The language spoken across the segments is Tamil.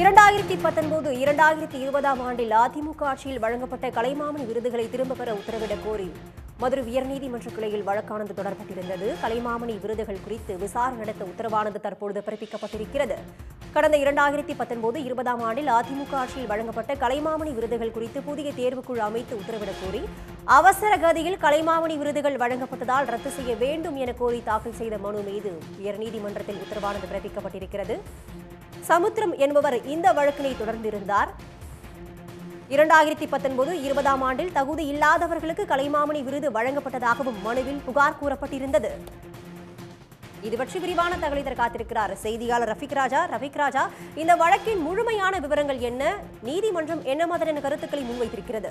இரண்டாயிரத்தி பத்தொன்பது இரண்டாயிரத்தி இருபதாம் ஆண்டில் அதிமுக ஆட்சியில் வழங்கப்பட்ட கலைமாமணி விருதுகளை திரும்பப் பெற உத்தரவிடக் கோரி மதுரை உயர்நீதிமன்ற கிளையில் வழக்கானது தொடரப்பட்டிருந்தது கலைமாமணி விருதுகள் குறித்து விசாரணை நடத்த உத்தரவானது தற்பொழுது பிறப்பிக்கப்பட்டிருக்கிறது கடந்த இரண்டாயிரத்தி பத்தொன்பது இருபதாம் ஆண்டில் அதிமுக ஆட்சியில் வழங்கப்பட்ட கலைமாமணி விருதுகள் குறித்து புதிய தேர்வுக்குழு அமைத்து உத்தரவிடக் கோரி அவசர கதியில் கலைமாமணி விருதுகள் வழங்கப்பட்டதால் ரத்து செய்ய வேண்டும் என கோரி தாக்கல் செய்த மனு மீது உயர்நீதிமன்றத்தில் உத்தரவானது பிறப்பிக்கப்பட்டிருக்கிறது சமுத்திரம் என்பவர் இந்த வழக்கினை தொடர்ந்திருந்தார் இரண்டாயிரத்தி பத்தொன்பது இருபதாம் ஆண்டில் தகுதி இல்லாதவர்களுக்கு கலைமாமணி விருது வழங்கப்பட்டதாகவும் மனுவில் புகார் கூறப்பட்டிருந்தது இது பற்றி விரிவான தகவலை தர காத்திருக்கிறார் செய்தியாளர் ரஃபிக் ராஜா ரஃபிக் ராஜா இந்த வழக்கின் முழுமையான விவரங்கள் என்ன நீதிமன்றம் என்ன மாதிரியான கருத்துக்களை முன்வைத்திருக்கிறது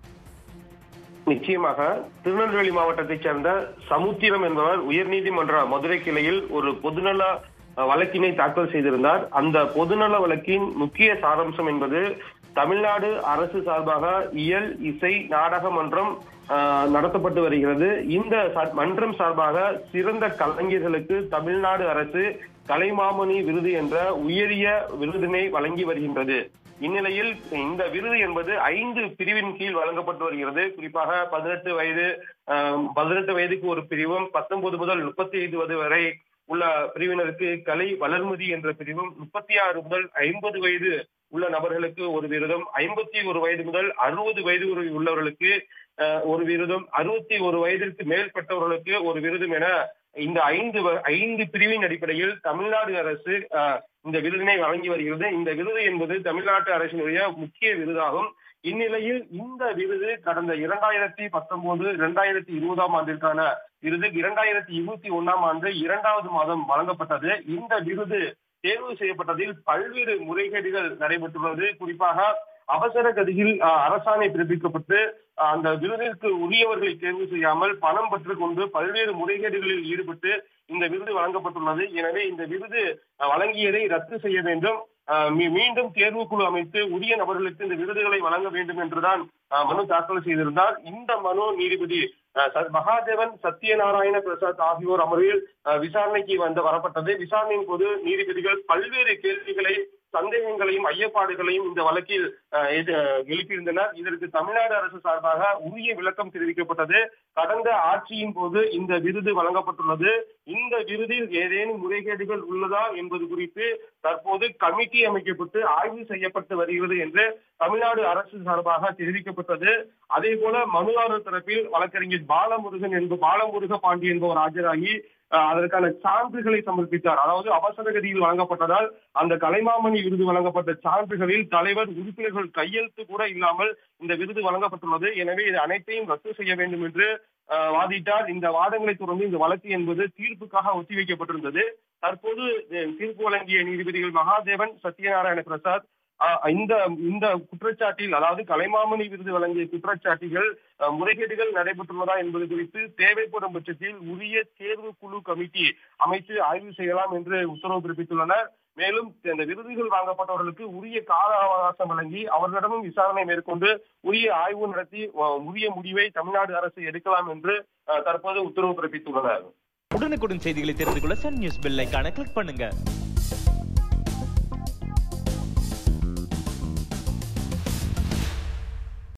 நிச்சயமாக திருநெல்வேலி மாவட்டத்தைச் சேர்ந்த சமுத்திரம் என்பவர் உயர்நீதிமன்ற மதுரை கிளையில் ஒரு பொதுநல அஹ், வழக்கினை தாக்கல் செய்திருந்தார் அந்த பொதுநல வழக்கின் முக்கிய சாராம்சம் என்பது தமிழ்நாடு அரசு சார்பாக இயல் இசை நாடக மன்றம் அஹ், நடத்தப்பட்டு வருகிறது இந்த ச- மன்றம் சார்பாக சிறந்த கலைஞர்களுக்கு தமிழ்நாடு அரசு கலைமாமணி விருது என்ற உயரிய விருதினை வழங்கி வருகின்றது இந்நிலையில் இந்த விருது என்பது ஐந்து பிரிவின் கீழ் வழங்கப்பட்டு வருகிறது குறிப்பாக பதினெட்டு வயது ஆஹ், பதினெட்டு வயதுக்கு ஒரு பிரிவும் பத்தொன்பது முதல் முப்பத்தி ஐந்து வயது வரை உள்ள பிரிவினருக்கு கலை வளர்மதி என்ற பிரிவும் முப்பத்தி ஆறு முதல் ஐம்பது வயது உள்ள நபர்களுக்கு ஒரு விருதும் ஐம்பத்தி ஒரு வயது முதல் அறுபது வயது வரை உள்ளவர்களுக்கு ஆஹ், ஒரு விருதும் அறுபத்தி ஒரு வயதிற்கு மேற்பட்டவர்களுக்கு ஒரு விருதும் என இந்த ஐந்து வ- ஐந்து பிரிவின் அடிப்படையில் தமிழ்நாடு அரசு ஆஹ், இந்த விருதினை வழங்கி வருகிறது இந்த விருது என்பது தமிழ்நாட்டு அரசினுடைய முக்கிய விருதாகும் இந்நிலையில் இந்த விருது கடந்த இரண்டாயிரத்தி பத்தொன்பது இரண்டாயிரத்தி இருபதாம் ஆண்டிற்கான விருது இரண்டாயிரத்தி இருபத்தி ஒண்ணாம் ஆண்டு இரண்டாவது மாதம் வழங்கப்பட்டது இந்த விருது தேர்வு செய்யப்பட்டதில் பல்வேறு முறைகேடுகள் நடைபெற்றுள்ளது குறிப்பாக அவசர கதியில் அஹ், அரசாணை பிறப்பிக்கப்பட்டு அஹ், அந்த விருதிற்கு உரியவர்களை தேர்வு செய்யாமல் பணம் பெற்றுக் கொண்டு பல்வேறு முறைகேடுகளில் ஈடுபட்டு இந்த விருது வழங்கப்பட்டுள்ளது எனவே இந்த விருது அஹ், வழங்கியதை ரத்து செய்ய வேண்டும் அஹ், மீ- மீண்டும் தேர்வுக்குழு அமைத்து உரிய நபர்களுக்கு இந்த விருதுகளை வழங்க வேண்டும் என்றுதான் அஹ், மனு தாக்கல் செய்திருந்தார் இந்த மனு நீதிபதி அஹ், ச- மகாதேவன் சத்யநாராயண பிரசாத் ஆகியோர் அமர்வில் அஹ், விசாரணைக்கு வந்து வரப்பட்டது விசாரணையின் போது நீதிபதிகள் பல்வேறு கேள்விகளை சந்தேகங்களையும் ஐயப்பாடுகளையும் இந்த வழக்கில் அஹ், எது- எழுப்பியிருந்தனர் இதற்கு தமிழ்நாடு அரசு சார்பாக உரிய விளக்கம் தெரிவிக்கப்பட்டது கடந்த ஆட்சியின் போது இந்த விருது வழங்கப்பட்டுள்ளது இந்த விருதில் ஏதேனும் முறைகேடுகள் உள்ளதா என்பது குறித்து தற்போது கமிட்டி அமைக்கப்பட்டு ஆய்வு செய்யப்பட்டு வருகிறது என்று தமிழ்நாடு அரசு சார்பாக தெரிவிக்கப்பட்டது அதே போல மனுதாரர் தரப்பில் வழக்கறிஞர் பாலமுருகன் என்ப பாலமுருக பாண்டி என்பவர் ஆஜராகி அஹ், அதற்கான சான்றுகளை சமர்ப்பித்தார் அதாவது அவசர கதியில் வழங்கப்பட்டதால் அந்த கலைமாமணி விருது வழங்கப்பட்ட சான்றுகளில் தலைவர் உறுப்பினர்கள் கையெழுத்து கூட இல்லாமல் இந்த விருது வழங்கப்பட்டுள்ளது எனவே இது அனைத்தையும் ரத்து செய்ய வேண்டும் என்று அஹ், வாதிட்டார் இந்த வாதங்களை தொடர்ந்து இந்த வழக்கு என்பது தீர்ப்புக்காக ஒத்திவைக்கப்பட்டிருந்தது தற்போது அஹ், தீர்ப்பு வழங்கிய நீதிபதிகள் மகாதேவன் சத்யநாராயண பிரசாத் அஹ், இந்த இந்த குற்றச்சாட்டில் அதாவது கலைமாமணி விருது வழங்கிய குற்றச்சாட்டுகள் அஹ், முறைகேடுகள் நடைபெற்றுள்ளதா என்பது குறித்து தேவைப்படும் பட்சத்தில் உரிய தேர்வு குழு கமிட்டி அமைத்து ஆய்வு செய்யலாம் என்று உத்தரவு பிறப்பித்துள்ளனர் மேலும் இந்த விருதுகள் வாங்கப்பட்டவர்களுக்கு உரிய கால அவகாசம் வழங்கி அவர்களிடமும் விசாரணை மேற்கொண்டு உரிய ஆய்வு நடத்தி அஹ், உரிய முடிவை தமிழ்நாடு அரசு எடுக்கலாம் என்று அஹ், தற்போது உத்தரவு பிறப்பித்துள்ளனர் உடனுக்குடன் செய்திகளை தெரிந்து கொள்ள சன் நியூஸ் பெல் ஐகானை கிளிக் பண்ணுங்க